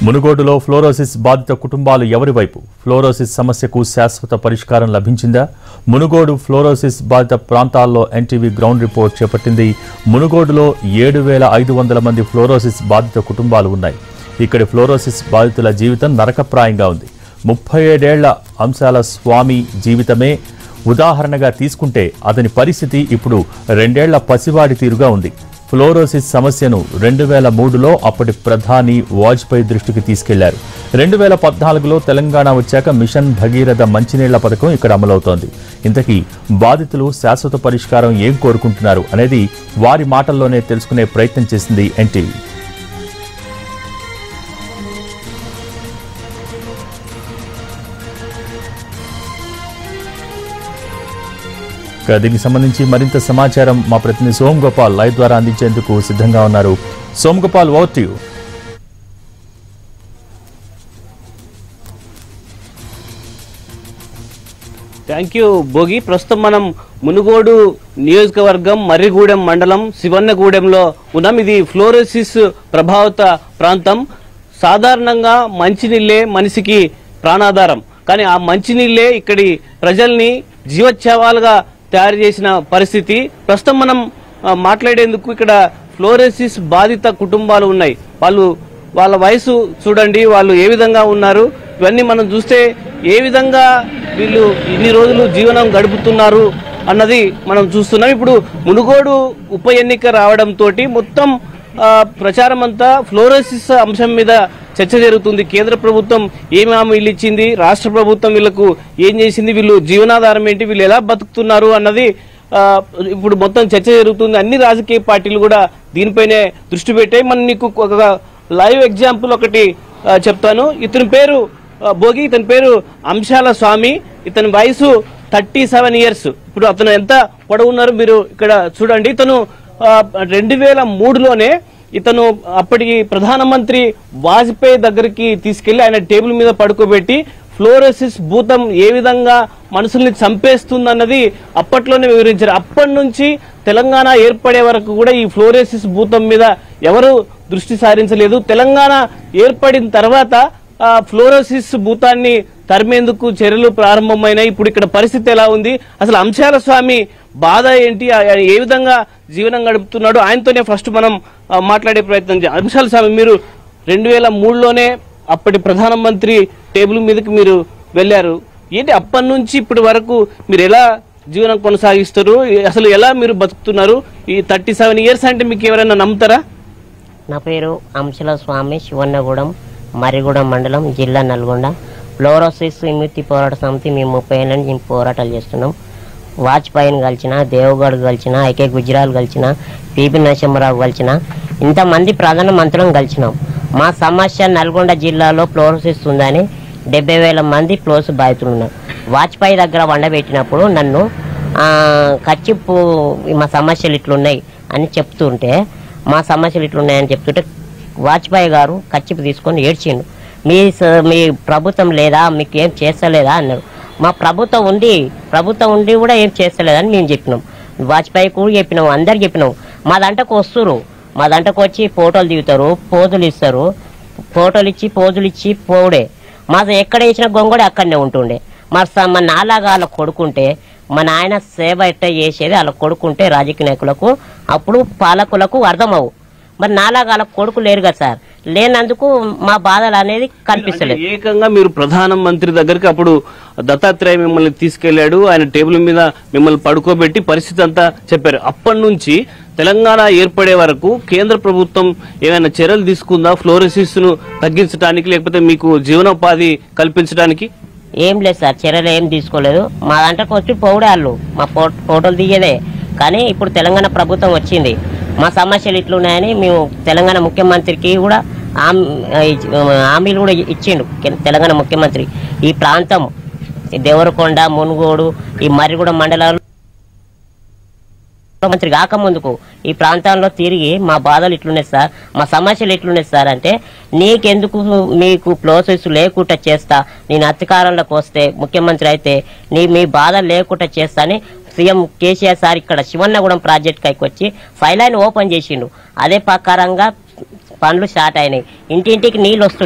మునుగోడులో ఫ్లోరోసిస్ బాధిత కుటుంబాలు ఎవరి వైపు ఫ్లోరోసిస్ సమస్యకు శాశ్వత పరిష్కారం లభించిందా మునుగోడు ఫ్లోరోసిస్ బాధిత ప్రాంతాల్లో ఎన్టీవీ గ్రౌండ్ రిపోర్ట్ చేపట్టింది మునుగోడులో ఏడు వేల ఐదు వందల మంది ఫ్లోరోసిస్ బాధిత కుటుంబాలు ఉన్నాయి ఇక్కడి ఫ్లోరోసిస్ బాధితుల జీవితం నరకప్రాయంగా ఉంది ముప్పై ఏడేళ్ల అంశాల స్వామి జీవితమే ఉదాహరణగా తీసుకుంటే అతని పరిస్థితి ఇప్పుడు రెండేళ్ల పసివాడి తీరుగా ఉంది ఫ్లోరోసిస్ సమస్యను రెండు వేల మూడులో అప్పటి ప్రధాని వాజ్పేయి దృష్టికి తీసుకెళ్లారు రెండు వేల పద్నాలుగులో తెలంగాణ వచ్చాక మిషన్ భగీరథ మంచినీళ్ల పథకం ఇక్కడ అమలవుతోంది ఇంతకీ బాధితులు శాశ్వత పరిష్కారం ఏం కోరుకుంటున్నారు అనేది వారి మాటల్లోనే తెలుసుకునే ప్రయత్నం చేసింది ఎన్టీవీ ఇక దీనికి సంబంధించి మరింత సమాచారం మా ప్రతినిధి సోమ్ గోపాల్ లైవ్ ద్వారా అందించేందుకు సిద్ధంగా ఉన్నారు Som Gopal over to you thank you Bhogi ప్రస్తుతం మనం మునుగోడు నియోజకవర్గం మర్రిగూడెం మండలం శివన్నగూడెంలో ఉన్నాం ఇది ఫ్లోరోసిస్ ప్రభావిత ప్రాంతం సాధారణంగా మంచినీళ్ళే మనిషికి ప్రాణాధారం కానీ ఆ మంచినీళ్ళే ఇక్కడి ప్రజల్ని జీవోత్సవాలుగా తయారు చేసిన పరిస్థితి ప్రస్తుతం మనం ఆ, మాట్లాడేందుకు ఇక్కడ ఫ్లోరోసిస్ బాధిత కుటుంబాలు ఉన్నాయి వాళ్ళు వాళ్ళ వయసు చూడండి వాళ్ళు ఏ విధంగా ఉన్నారు ఇవన్నీ మనం చూస్తే ఏ విధంగా వీళ్ళు ఇన్ని రోజులు జీవనం గడుపుతున్నారు అన్నది మనం చూస్తున్నాం ఇప్పుడు మునుగోడు ఉప ఎన్నిక రావడంతో మొత్తం ఆ, ప్రచారం అంతా ఫ్లోరోసిస్ అంశం మీద చర్చ జరుగుతుంది కేంద్ర ప్రభుత్వం ఏమి హామీలు ఇచ్చింది రాష్ట్ర ప్రభుత్వం వీళ్ళకు ఏం చేసింది వీళ్ళు జీవనాధారం ఏంటి వీళ్ళు ఎలా బతుకుతున్నారు అన్నది ఆ, ఇప్పుడు మొత్తం చర్చ జరుగుతుంది అన్ని రాజకీయ పార్టీలు కూడా దీనిపైనే దృష్టి పెట్టాయి మనం నీకు ఒక లైవ్ ఎగ్జాంపుల్ ఒకటి ఆ, చెప్తాను ఇతని పేరు ఆ, భోగి ఇతని పేరు అంశాల స్వామి ఇతని వయసు థర్టీ సెవెన్ ఇయర్స్ ఇప్పుడు అతను ఎంత పొడవున్నారు మీరు ఇక్కడ చూడండి ఇతను రెండు వేల మూడులోనే ఇతను అప్పటికి ప్రధానమంత్రి వాజ్పేయి దగ్గరికి తీసుకెళ్లి ఆయన టేబుల్ మీద పడుకోబెట్టి ఫ్లోరోసిస్ భూతం ఏ విధంగా మనుషుల్ని చంపేస్తుందన్నది అప్పట్లోనే వివరించారు అప్పటి నుంచి తెలంగాణ ఏర్పడే వరకు కూడా ఈ ఫ్లోరోసిస్ భూతం మీద ఎవరు దృష్టి సారించలేదు తెలంగాణ ఏర్పడిన తర్వాత ఆ ఫ్లోరోసిస్ భూతాన్ని తరిమేందుకు చర్యలు ప్రారంభమైనాయి ఇప్పుడు ఇక్కడ పరిస్థితి ఎలా ఉంది అసలు అంశాల స్వామి బాధ ఏంటి ఆ- ఆయన ఏ విధంగా జీవనం గడుపుతున్నాడు ఆయనతోనే ఫస్ట్ మనం ఆ, మాట్లాడే ప్రయత్నం చేయాలి అంశాల స్వామి మీరు రెండు వేల మూడులోనే అప్పటి ప్రధానమంత్రి టేబుల్ మీదకి మీరు వెళ్ళారు ఏంటి అప్పటి నుంచి ఇప్పటి వరకు మీరు ఎలా జీవనం కొనసాగిస్తారు అసలు ఎలా మీరు బతుకుతున్నారు ఈ థర్టీ సెవెన్ ఇయర్స్ అంటే మీకు ఎవరైనా నమ్ముతారా నా పేరు అంశల స్వామి శివన్నగూడెం మర్రిగూడెం మండలం జిల్లా నల్గొండ ఫ్లోరోసిస్ విముక్తి పోరాట సమితి మేము ముప్పై ఏళ్ళ నుంచి మేము పోరాటాలు చేస్తున్నాం వాజ్పేయిని కలిసిన దేవగఢ్ కలిసిన ఐకే గుజరాల్ కలిసిన పిపి నరసింహరావు కలిసిన ఇంతమంది ప్రధాన మంత్రులను కలిసినాం మా సమస్య నల్గొండ జిల్లాలో ఫ్లోరోసిస్ ఉందని డెబ్బై వేల మంది ఫ్లోస్ బాధితులు ఉన్నారు వాజ్పేయి దగ్గర వండబెట్టినప్పుడు నన్ను ఆ, కచ్చిప్పు మా సమస్యలు ఇట్లున్నాయి అని చెప్తుంటే మా సమస్యలు ఇట్లున్నాయని చెప్తుంటే వాజ్పేయి గారు కచ్చిపు తీసుకొని ఏడ్చిండు మీ స- మీ ప్రభుత్వం లేదా మీకు ఏం చేస్తలేదా అన్నారు మా ప్రభుత్వం ఉండి ప్రభుత్వం ఉండి కూడా ఏం చేస్తలేదని మేము చెప్పినాం వాజ్పేయి కూడా చెప్పినాం అందరు చెప్పినాం మా దాంట్లోకి వస్తురు మా దాంట్లోకి వచ్చి ఫోటోలు దిగుతారు పోజులు ఇస్తారు ఫోటోలు ఇచ్చి పోజులు ఇచ్చి పోడే మా ఎక్కడ వేసిన గొంగడి అక్కడనే ఉంటుండే మరి స- మా నాలాగా వాళ్ళ కొడుకుంటే మా నాయన సేవ ఎట్ట చేసేది వాళ్ళ కొడుకుంటే రాజకీయ నాయకులకు అప్పుడు పాలకులకు అర్థమవు మరి నాలాగా వాళ్ళ కొడుకు లేరు కదా సార్ లేనందుకు మా బాధలు అనేది కనిపిస్తలేదు అంటే ఏకంగా మీరు ప్రధానమంత్రి దగ్గరికి అప్పుడు దత్తాత్రేయ మిమ్మల్ని తీసుకెళ్లాడు ఆయన టేబుల్ మీద మిమ్మల్ని పడుకోబెట్టి పరిస్థితి అంతా చెప్పారు అప్పటి నుంచి తెలంగాణ ఏర్పడే వరకు కేంద్ర ప్రభుత్వం ఏమైనా చర్యలు తీసుకుందా ఫ్లోరోసిస్ ను తగ్గించడానికి లేకపోతే మీకు జీవనోపాధి కల్పించడానికి ఏం లేదు సార్ చర్యలు ఏం తీసుకోలేదు మా దాంట్లోకి వచ్చి పోవడే వాళ్ళు మా ఫో ఫోటోలు దిగేదే కానీ ఇప్పుడు తెలంగాణ ప్రభుత్వం వచ్చింది మా సమస్యలు ఇట్లున్నాయని మేము తెలంగాణ ముఖ్యమంత్రికి కూడా హామీ హామీలు కూడా ఇచ్చిండు కె- తెలంగాణ ముఖ్యమంత్రి ఈ ప్రాంతం ఈ దేవరకొండ మునుగోడు ఈ మర్రిగూడెం మండలాలు ముఖ్యమంత్రి కాకముందుకు ఈ ప్రాంతాల్లో తిరిగి మా బాధలు ఇట్లున్నాయి సార్ మా సమస్యలు ఇట్లున్నాయి సార్ అంటే నీకెందుకు మీకు ప్రోసెస్ లేకుండా చేస్తా నేను అధికారంలోకి వస్తే ముఖ్యమంత్రి అయితే నీ మీ బాధ లేకుండా చేస్తా అని సీఎం కేసీఆర్ సార్ ఇక్కడ శివన్నగూడెం ప్రాజెక్ట్ కైకి వచ్చి ఫైల్ లైన్ ఓపెన్ చేసిండు అదే ప్రకారంగా పనులు స్టార్ట్ అయినాయి ఇంటింటికి నీళ్ళు వస్తున్నాయి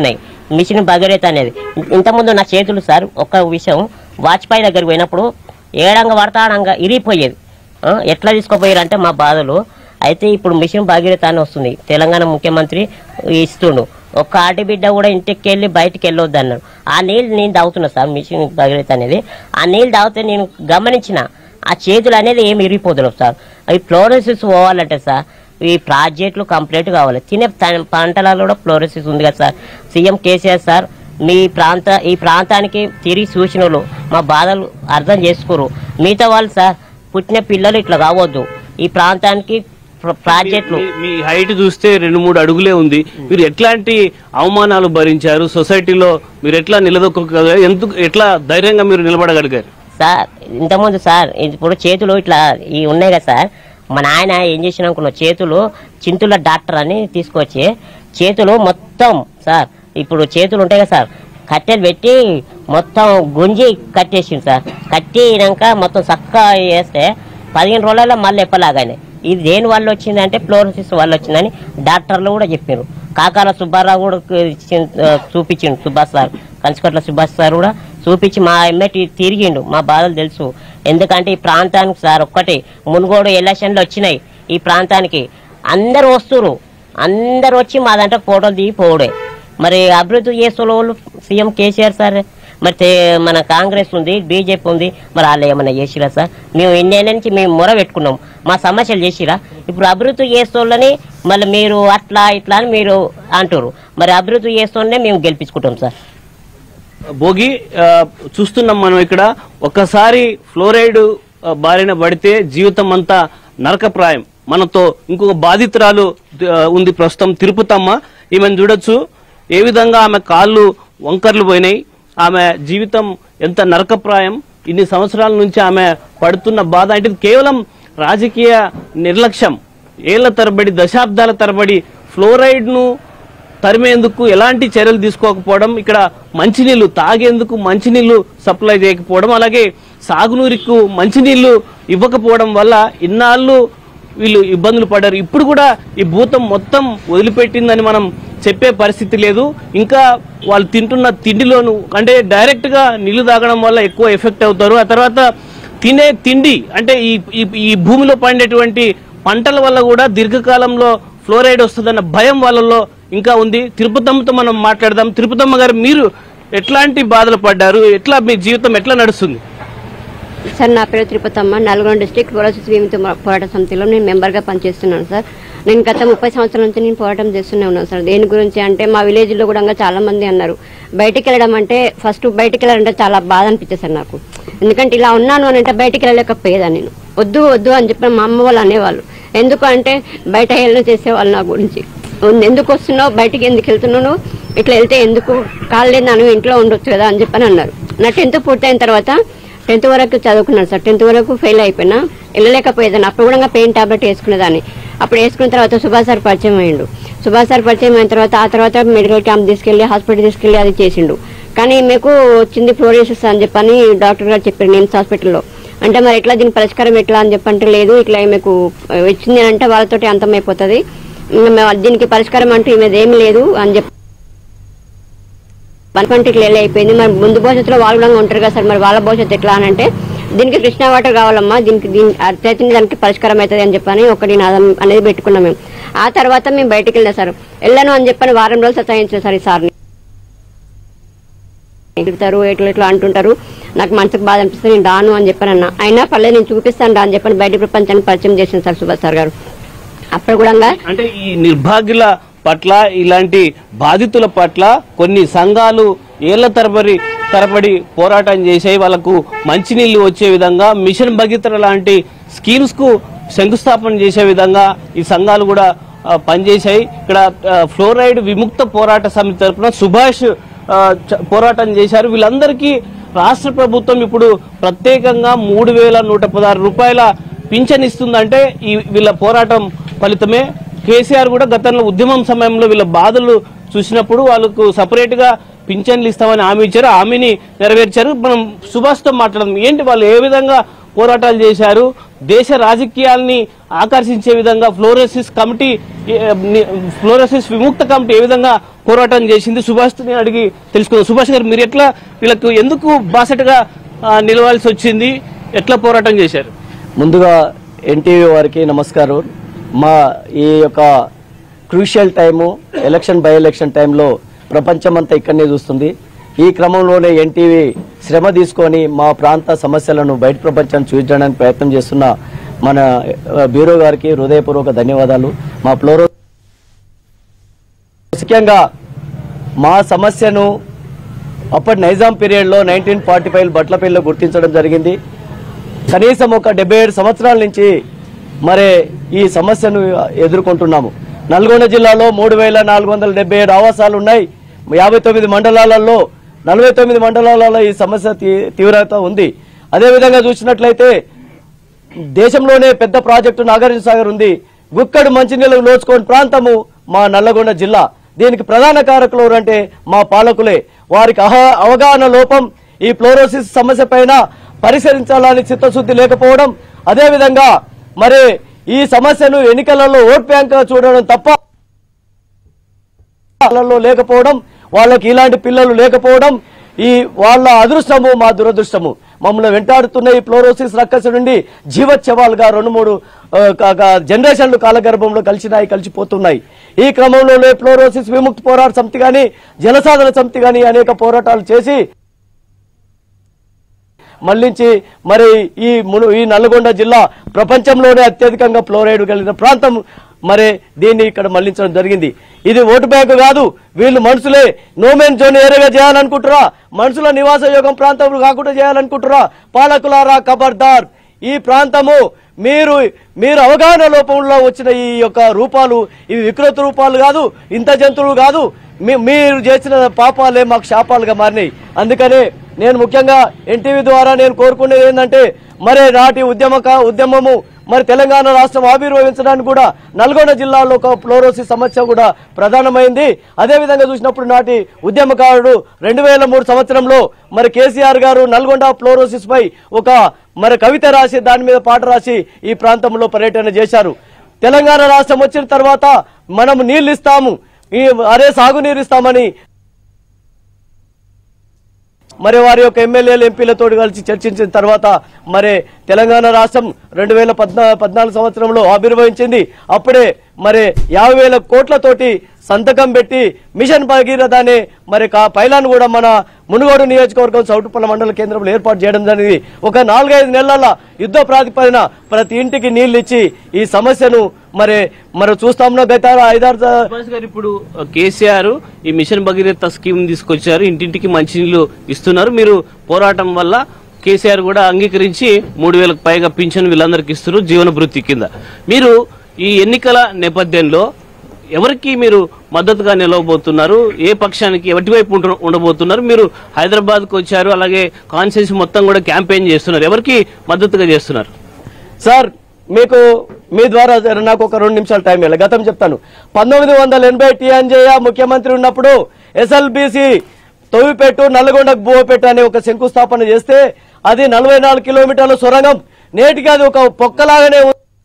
మిషన్ భగీరథ అనేది ఇంతకుముందు నా చేతులు సార్ ఒక్క విషయం వాజ్పేయి దగ్గరికి పోయినప్పుడు ఏడంగా పడతాడంగా ఇరిగిపోయేది ఆ, ఎట్లా తీసుకుపోయారు అంటే మా బాధలు అయితే ఇప్పుడు మిషన్ భగీరథ అని వస్తుంది తెలంగాణ ముఖ్యమంత్రి ఇస్తుండు ఒక్క ఆటి బిడ్డ కూడా ఇంటికి వెళ్ళి బయటికి వెళ్ళొద్దు అన్నారు ఆ నీళ్ళు నేను తాగుతున్నా సార్ మిషన్ భగీరథ అనేది ఆ నీళ్ళు తాగితే నేను గమనించిన ఆ చేతులు అనేది ఏమి ఇరిగిపోతున్నావు సార్ అవి ఫ్లోరోసిస్ పోవాలంటే సార్ ఈ ప్రాజెక్టులు కంప్లీట్ కావాలి తినే త- పంటలలో కూడా ఫ్లోరోసిస్ ఉంది కదా సార్ సీఎం కేసీఆర్ సార్ మీ ప్రాంత ఈ ప్రాంతానికి తిరిగి చూసిన వాళ్ళు మా బాధలు అర్థం చేసుకోరు మిగతా వాళ్ళు సార్ పుట్టిన పిల్లలు ఇట్లా కావద్దు ఈ ప్రాంతానికి ప్ర- ప్రాజెక్టులు మీ- మీ హైట్ చూస్తే రెండు మూడు అడుగులే ఉంది మీరు ఎట్లాంటి అవమానాలు భరించారు సొసైటీలో మీరు ఎట్లా నిలదొక్కగలిగారు ఎందుకు ఎట్లా ధైర్యంగా మీరు నిలబడగలిగారు సార్ ఇంతకుముందు సార్ ఇప్పుడు చేతులు ఇట్లా ఈ ఉన్నాయి కదా సార్ మా నాయన ఏం చేసిన అనుకున్న చేతులు చింతుల డాక్టర్ అని తీసుకొచ్చి చేతులు మొత్తం సార్ ఇప్పుడు చేతులు ఉంటాయి కదా సార్ కట్టెలు పెట్టి మొత్తం గుంజి కట్టేసింది సార్ కట్టినాక మొత్తం చక్కగా వేస్తే పదిహేను రోజులలో మళ్ళీ ఎప్పలాగానే ఇది దేని వల్ల వచ్చిందంటే ఫ్లోరోసిస్ వల్ల వచ్చిందని డాక్టర్లు కూడా చెప్పారు కాకాల సుబ్బారావు కూడా ఇచ్చిన- చూపించిండు సుభాష్ సార్ కంచుకట్ల సుభాష్ సార్ కూడా చూపించి మా ఎమ్మెటి తిరిగిండు మా బాధలు తెలుసు ఎందుకంటే ఈ ప్రాంతానికి సార్ ఒక్కటి మునుగోడు ఎలక్షన్లు వచ్చినాయి ఈ ప్రాంతానికి అందరు వస్తురు అందరు వచ్చి మా దాంట్లో ఫోటోలు దిగి పోవడే మరి అభివృద్ధి చేస్తున్న వాళ్ళు సీఎం కేసీఆర్ సార్ మరి తే- మన కాంగ్రెస్ ఉంది బీజేపీ ఉంది మరి వాళ్ళు ఏమన్నా చేసిరా సార్ మేము ఎన్నేళ్ళ నుంచి మేము మొర పెట్టుకున్నాం మా సమస్యలు చేసిరా ఇప్పుడు అభివృద్ధి చేస్తోళ్ళని మళ్ళీ మీరు అట్లా ఇట్లా అని మీరు అంటారు మరి అభివృద్ధి చేస్తూనే మేము గెలిపించుకుంటాం సార్ భోగి ఆ, చూస్తున్నాం మనం ఇక్కడ ఒక్కసారి ఫ్లోరైడ్ ఆ, బారిన పడితే జీవితం అంతా నరకప్రాయం మనతో ఇంకొక బాధితురాలు ఆ, ఉంది ప్రస్తుతం తిరుపతమ్మ ఈమెను చూడొచ్చు ఏ విధంగా ఆమె కాళ్ళు వంకర్లు పోయినాయి ఆమె జీవితం ఎంత నరకప్రాయం ఇన్ని సంవత్సరాల నుంచి ఆమె పడుతున్న బాధ అంటే ఇది కేవలం రాజకీయ నిర్లక్ష్యం ఏళ్ల తరబడి దశాబ్దాల తరబడి ఫ్లోరైడ్ ను తరిమేందుకు ఎలాంటి చర్యలు తీసుకోకపోవడం ఇక్కడ మంచినీళ్లు తాగేందుకు మంచినీళ్లు సప్లై చేయకపోవడం అలాగే సాగునీరుకు మంచినీళ్లు ఇవ్వకపోవడం వల్ల ఇన్నాళ్ళు వీళ్ళు ఇబ్బందులు పడ్డారు ఇప్పుడు కూడా ఈ భూతం మొత్తం వదిలిపెట్టిందని మనం చెప్పే పరిస్థితి లేదు ఇంకా వాళ్ళు తింటున్న తిండిలోను అంటే డైరెక్ట్ గా నీళ్లు తాగడం వల్ల ఎక్కువ ఎఫెక్ట్ అవుతారు ఆ తర్వాత తినే తిండి అంటే ఈ ఈ- ఈ భూమిలో పండేటువంటి పంటల వల్ల కూడా దీర్ఘకాలంలో ఫ్లోరైడ్ వస్తుందన్న భయం వాళ్ళలో ఇంకా ఉంది తిరుపతమ్మతో మనం మాట్లాడదాం తిరుపతమ్మ గారు మీరు ఎట్లాంటి బాధలు పడ్డారు ఎట్లా మీ జీవితం ఎట్లా నడుస్తుంది సార్ నా పేరు తిరుపతమ్మ నల్గొండ డిస్టిక్ ఫ్లోరోసిస్ విముక్తి పోరాట సమితిలో నేను మెంబర్గా పనిచేస్తున్నాను సార్ నేను గత ముప్పై సంవత్సరాల నుంచి నేను పోరాటం చేస్తూనే ఉన్నాను సార్ దేని గురించి అంటే మా విలేజ్లో కూడా ఇంకా చాలా మంది అన్నారు బయటికి వెళ్ళడం అంటే ఫస్ట్ బయటికి వెళ్ళాలంటే చాలా బాధ అనిపించేది సార్ నాకు ఎందుకంటే ఇలా ఉన్నాను అని అంటే బయటికి వెళ్ళలేకపోయేదా నేను వద్దు వద్దు అని చెప్పి మా అమ్మ వాళ్ళు అనేవాళ్ళు ఎందుకు అంటే బయట హేళన చేసేవాళ్ళు నా గురించి ఎందుకు వస్తున్నావు బయటికి ఎందుకు వెళ్తున్నాను ఇట్లా వెళ్తే ఎందుకు కాళ్ళే నన్ను ఇంట్లో ఉండొచ్చు కదా అని చెప్పని అన్నారు నా టెన్త్ పూర్తయిన తర్వాత టెన్త్ వరకు చదువుకున్నాను సార్ టెన్త్ వరకు ఫెయిల్ అయిపోయినా వెళ్ళలేకపోయేదాన్ని అప్పుడు కూడా పెయిన్ టాబ్లెట్ వేసుకునేదాన్ని అప్పుడు వేసుకున్న తర్వాత సుభాష్ సార్ పరిచయం అయ్యిండు సుభాష్ సార్ పరిచయం అయిన తర్వాత ఆ తర్వాత మెడికల్ క్యాంప్ తీసుకెళ్లి హాస్పిటల్ తీసుకెళ్లి అది చేసిండు కానీ మీకు వచ్చింది ఫ్లోరోసిస్ అని చెప్పని డాక్టర్ గారు చెప్పారు నిమ్స్ హాస్పిటల్లో అంటే మరి ఎట్లా దీని పరిష్కారం ఎట్లా అని చెప్పంటే లేదు ఇట్లా మీకు వచ్చింది అని అంటే వాళ్ళతోటి అంతమైపోతుంది ఇంకా మేము దీనికి పరిష్కారం అంటూ ఈమెది ఏమీ లేదు అని చెప్పి పనిపంటికి లేలే అయిపోయింది మరి ముందు భవిష్యత్తులో వాళ్ళు కూడా ఉంటారు కదా సార్ మరి వాళ్ళ భవిష్యత్తు ఎట్లా అని అంటే దీనికి కృష్ణా వాటర్ కావాలమ్మా దీనికి దీని అర్థైతే దానికి పరిష్కారం అవుతుంది అని చెప్పని ఒకటి నాదం అనేది పెట్టుకున్నాం మేము ఆ తర్వాత మేము బయటికి వెళ్ళాం సార్ వెళ్ళను అని చెప్పని వారం రోజులు సతాయించారు సార్ ఈ సార్ని తిడతారు ఎట్లా ఎట్లా అంటుంటారు నాకు మనసుకు బాధ అనిపిస్తుంది నేను రాను అని చెప్పాను అన్న అయినా పర్లేదు నేను చూపిస్తాను రా అని చెప్పని బయట ప్రపంచాన్ని పరిచయం చేసింది సార్ సుభాష్ సార్ గారు అప్పుడు కూడా అంటే ఈ నిర్భాగ్యుల పట్ల ఇలాంటి బాధితుల పట్ల కొన్ని సంఘాలు ఏళ్ల తరబడి తరబడి పోరాటం చేసాయి వాళ్ళకు మంచినీళ్లు వచ్చే విధంగా మిషన్ భగీరథ లాంటి స్కీమ్స్ కు శంకుస్థాపన చేసే విధంగా ఈ సంఘాలు కూడా ఆ, పనిచేశాయి ఇక్కడ ఆ, ఫ్లోరైడ్ విముక్త పోరాట సమితి తరపున సుభాష్ ఆ, చ- పోరాటం చేశారు వీళ్ళందరికీ రాష్ట్ర ప్రభుత్వం ఇప్పుడు ప్రత్యేకంగా మూడు వేల నూట పదహారు రూపాయల పింఛన్ ఇస్తుందంటే ఈ వీళ్ళ పోరాటం ఫలితమే కేసీఆర్ కూడా గతంలో ఉద్యమం సమయంలో వీళ్ళ బాధలు చూసినప్పుడు వాళ్ళకు సపరేట్ గా పింఛన్లు ఇస్తామని హామీ ఇచ్చారు ఆ హామీని నెరవేర్చారు మనం సుభాష్తో మాట్లాడదాం ఏంటి వాళ్ళు ఏ విధంగా పోరాటాలు చేశారు దేశ రాజకీయాల్ని ఆకర్షించే విధంగా ఫ్లోరోసిస్ కమిటీ ఏ, ని- ఫ్లోరోసిస్ విముక్త కమిటీ ఏ విధంగా పోరాటం చేసింది సుభాష్ ని అడిగి తెలుసుకుందాం సుభాష్ గారు మీరు ఎట్లా వీళ్ళకు ఎందుకు బాసటగా ఆ, నిలవాల్సి వచ్చింది ఎట్లా పోరాటం చేశారు ముందుగా ఎన్టీవీ వారికి నమస్కారం మా ఈ యొక్క crucial time election by election టైంలో ప్రపంచమంతా ఇక్కడనే చూస్తుంది ఈ క్రమంలోనే ఎన్టీవీ శ్రమ తీసుకొని మా ప్రాంత సమస్యలను బయట ప్రపంచాన్ని చూపించడానికి ప్రయత్నం చేస్తున్న మన ఆ, బ్యూరో గారికి హృదయపూర్వక ధన్యవాదాలు మా ఫ్లోరో ముఖ్యంగా మా సమస్యను అప్పటి నైజాం పీరియడ్లో నైన్టీన్ ఫార్టీ ఫైవ్ బట్లపల్లిలో గుర్తించడం జరిగింది కనీసం ఒక డెబ్బై ఏడు సంవత్సరాల నుంచి మరి ఈ సమస్యను ఎదుర్కొంటున్నాము నల్గొండ జిల్లాలో మూడు వేల నాలుగు వందల డెబ్బై ఏడు ఆవాసాలు ఉన్నాయి యాభై తొమ్మిది మండలాలలో నలభై తొమ్మిది మండలాలలో ఈ సమస్య తీ- తీవ్రత ఉంది అదేవిధంగా చూసినట్లయితే దేశంలోనే పెద్ద ప్రాజెక్టు నాగార్జున సాగర్ ఉంది గుక్కడు మంచినీళ్ళు నోచుకోని ప్రాంతము మా నల్లగొండ జిల్లా దీనికి ప్రధాన కారకులు ఎవరంటే మా పాలకులే వారికి అహ అవగాహన లోపం ఈ ఫ్లోరోసిస్ సమస్య పైన పరిశీలించాలని చిత్తశుద్ధి లేకపోవడం అదేవిధంగా మరి ఈ సమస్యను ఎన్నికలలో ఓట్ బ్యాంక్ చూడడం తప్ప వాళ్ళలో లేకపోవడం వాళ్ళకి ఇలాంటి పిల్లలు లేకపోవడం ఈ వాళ్ళ అదృష్టము మా దురదృష్టము మమ్మల్ని వెంటాడుతున్న ఈ ఫ్లోరోసిస్ రక్కస నుండి జీవోత్సవాలుగా రెండు మూడు ఆ, క- క- జనరేషన్లు కాలగర్భంలో కలిసినాయి కలిసిపోతున్నాయి ఈ క్రమంలో ఫ్లోరోసిస్ విముక్తి పోరాట సమితి గాని జలసాధన సమితి గాని అనేక పోరాటాలు చేసి మళ్లించి మరి ఈ మును ఈ నల్గొండ జిల్లా ప్రపంచంలోనే అత్యధికంగా ఫ్లోరైడ్ కలిగిన ప్రాంతం మరి దీన్ని ఇక్కడ మళ్లించడం జరిగింది ఇది ఓటు బ్యాంకు కాదు వీళ్ళు మనుషులే నోమెన్ జోన్ ఏరియాగా చేయాలనుకుంటురా మనుషుల నివాస యోగం ప్రాంతం కాకుండా చేయాలనుకుంటురా పాలకులారా ఖబర్దార్ ఈ ప్రాంతము మీరు మీరు అవగాహన లోపంలో వచ్చిన ఈ యొక్క రూపాలు ఇవి వికృత రూపాలు కాదు ఇంత జంతువులు కాదు మీ- మీరు చేసిన పాపాలే మాకు శాపాలుగా మారినాయి అందుకనే నేను ముఖ్యంగా ఎన్టీవీ ద్వారా నేను కోరుకునేది ఏంటంటే మరి నాటి ఉద్యమ ఉద్యమము మరి తెలంగాణ రాష్ట్రం ఆవిర్భవించడానికి కూడా నల్గొండ జిల్లాలో ఒక ఫ్లోరోసిస్ సమస్య కూడా ప్రధానమైంది అదే విధంగా చూసినప్పుడు నాటి ఉద్యమకారుడు రెండు వేల మూడు సంవత్సరంలో మరి కేసీఆర్ గారు నల్గొండ ఫ్లోరోసిస్ పై ఒక మరి కవిత రాసి దాని మీద పాట రాసి ఈ ప్రాంతంలో పర్యటన చేశారు తెలంగాణ రాష్ట్రం వచ్చిన తర్వాత మనం నీళ్లు ఇస్తాము ఈ అరే సాగునీరు ఇస్తామని మరి వారి యొక్క ఎమ్మెల్యేలు ఎంపీలతో కలిసి చర్చించిన తర్వాత మరి తెలంగాణ రాష్ట్రం రెండు వేల పద్నా పద్నాలుగు సంవత్సరంలో ఆవిర్భవించింది అప్పుడే మరి యాభై వేల కోట్లతోటి సంతకం పెట్టి మిషన్ భగీరథ అనే మరి కా- పైలాన్ కూడా మన మునుగోడు నియోజకవర్గం చౌటుపల్ల మండల కేంద్రంలో ఏర్పాటు చేయడం జరిగింది ఒక నాలుగైదు నెలల యుద్ధ ప్రాతిపదిన ప్రతి ఇంటికి నీళ్లు ఇచ్చి ఈ సమస్యను మరి మరి చూస్తాం గత ఐదారు స- సుభాష్ గారు ఇప్పుడు కేసీఆర్ ఈ మిషన్ భగీరథ స్కీమ్ తీసుకొచ్చారు ఇంటింటికి మంచినీళ్లు ఇస్తున్నారు మీరు పోరాటం వల్ల కేసీఆర్ కూడా అంగీకరించి మూడు వేలకు పైగా పింఛన్ వీళ్ళందరికీ ఇస్తున్నారు జీవన భృతి కింద మీరు ఈ ఎన్నికల నేపథ్యంలో ఎవరికి మీరు మద్దతుగా నిలవబోతున్నారు ఏ పక్షానికి ఎటువైపు ఉండ- ఉండబోతున్నారు మీరు హైదరాబాద్ కు వచ్చారు అలాగే కాన్స్టిట్యూన్సీ మొత్తం కూడా క్యాంపెయిన్ చేస్తున్నారు ఎవరికి మద్దతుగా చేస్తున్నారు సార్ మీకు మీ ద్వారా జర నాకు ఒక రెండు నిమిషాలు టైం ఇవ్వాలి గతం చెప్తాను పంతొమ్మిది వందల ఎనభై టీఎన్జేయ ముఖ్యమంత్రి ఉన్నప్పుడు ఎస్ఎల్బిసి తొవిపెట్టు నల్గొండకు బువపెట్టు అనే ఒక శంకుస్థాపన చేస్తే అది నలభై నాలుగు కిలోమీటర్ల సొరంగం నేటికి అది ఒక పొక్కలాగానే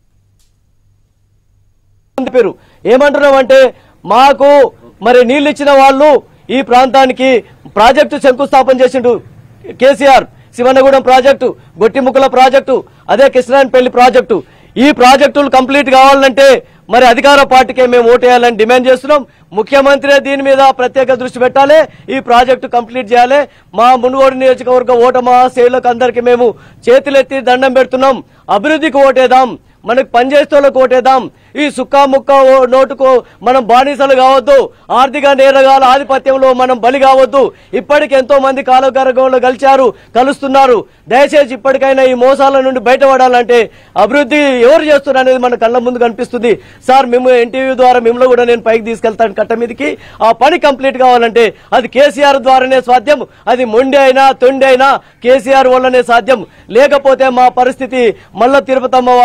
ఉంది పేరు ఏమంటున్నామంటే మాకు మరి నీళ్ళు ఇచ్చిన వాళ్ళు ఈ ప్రాంతానికి ప్రాజెక్టు శంకుస్థాపన చేసిండు కేసీఆర్ శివన్నగూడెం ప్రాజెక్టు గొట్టిముక్కల ప్రాజెక్టు అదే కృష్ణాయనపల్లి ప్రాజెక్టు ఈ ప్రాజెక్టులు కంప్లీట్ కావాలంటే మరి అధికార పార్టీకే మేము ఓటేయాలని డిమాండ్ చేస్తున్నాం ముఖ్యమంత్రి దీని మీద ప్రత్యేక దృష్టి పెట్టాలి ఈ ప్రాజెక్టు కంప్లీట్ చేయాలి మా మునుగోడు నియోజకవర్గ ఓటమా సేవలకు అందరికి మేము చేతులెత్తి దండం పెడుతున్నాం అభివృద్ధికి ఓటేదాం మనకు పనిచేసేటోళ్ళకు ఓటేద్దాం ఈ సుక్క ముక్క ఓ- నోటుకు మనం బానిసలు కావద్దు ఆర్థిక నేరగాల ఆధిపత్యంలో మనం బలి కావద్దు ఇప్పటికి ఎంతో మంది కాలగర్గంలో కలిశారు కలుస్తున్నారు దయచేసి ఇప్పటికైనా ఈ మోసాల నుండి బయటపడాలంటే అభివృద్ధి ఎవరు చేస్తున్నారు అనేది మన కళ్ళ ముందు కనిపిస్తుంది సార్ మేము ఎన్టీవీ ద్వారా మిమ్మల్ని కూడా నేను పైకి తీసుకెళ్తాను కట్ట మీదకి ఆ పని కంప్లీట్ కావాలంటే అది కేసీఆర్ ద్వారానే సాధ్యం అది మొండి అయినా తొండి అయినా కేసీఆర్ వల్లనే సాధ్యం లేకపోతే మా పరిస్థితి మల్ల తిరుపతమ్మ వాళ్ళు భవిష్యత్తులో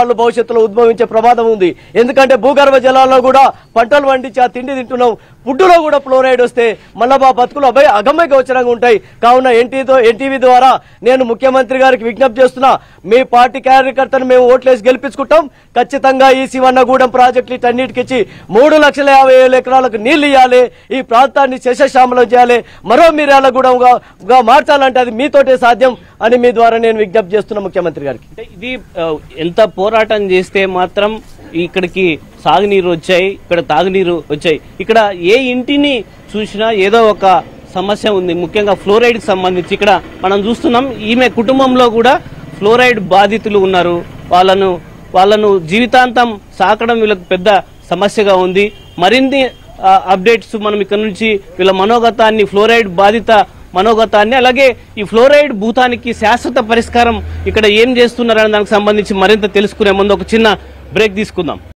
భవిష్యత్తులో ఉద్భవించే ప్రమాదం ఉంది ఎందుకంటే భూగర్భ జలాల్లో కూడా పంటలు పండించి ఆ తిండి తింటున్నాం ఫుడ్లో కూడా ఫ్లోరైడ్ వస్తే మళ్ళా మా బతుకులు అభయ అగమ్య గోచరంగా ఉంటాయి కావున ఎన్టీతో ఎన్టీవీ ద్వారా నేను ముఖ్యమంత్రి గారికి విజ్ఞప్తి చేస్తున్నా మీ పార్టీ కార్యకర్తను మేము ఓట్లేసి గెలిపించుకుంటాం ఖచ్చితంగా ఈ శివన్నగూడెం ప్రాజెక్టులు ఇటన్నిటికి ఇచ్చి మూడు లక్షల యాభై వేల ఎకరాలకు నీళ్లు ఇవ్వాలి ఈ ప్రాంతాన్ని శశశామలం చేయాలి మరో మీరాలగూడెంగా గా మార్చాలంటే అది మీతోటే సాధ్యం అని మీ ద్వారా నేను విజ్ఞప్తి చేస్తున్నా ముఖ్యమంత్రి గారికి అంటే ఇది ఆ, ఎంత పోరాటం చేస్తే మాత్రం ఇక్కడికి సాగునీరు వచ్చాయి ఇక్కడ తాగునీరు వచ్చాయి ఇక్కడ ఏ ఇంటిని చూసినా ఏదో ఒక సమస్య ఉంది ముఖ్యంగా ఫ్లోరైడ్ కి సంబంధించి ఇక్కడ మనం చూస్తున్నాం ఈమె కుటుంబంలో కూడా ఫ్లోరైడ్ బాధితులు ఉన్నారు వాళ్ళను వాళ్ళను జీవితాంతం సాకడం వీళ్ళకి పెద్ద సమస్యగా ఉంది మరిన్ని ఆ, అప్డేట్స్ మనం ఇక్కడ నుంచి వీళ్ళ మనోగతాన్ని ఫ్లోరైడ్ బాధిత మనోగతాన్ని అలాగే ఈ ఫ్లోరైడ్ భూతానికి శాశ్వత పరిష్కారం ఇక్కడ ఏం చేస్తున్నారనే దానికి సంబంధించి మరింత తెలుసుకునే ముందు ఒక చిన్న బ్రేక్ తీసుకుందాం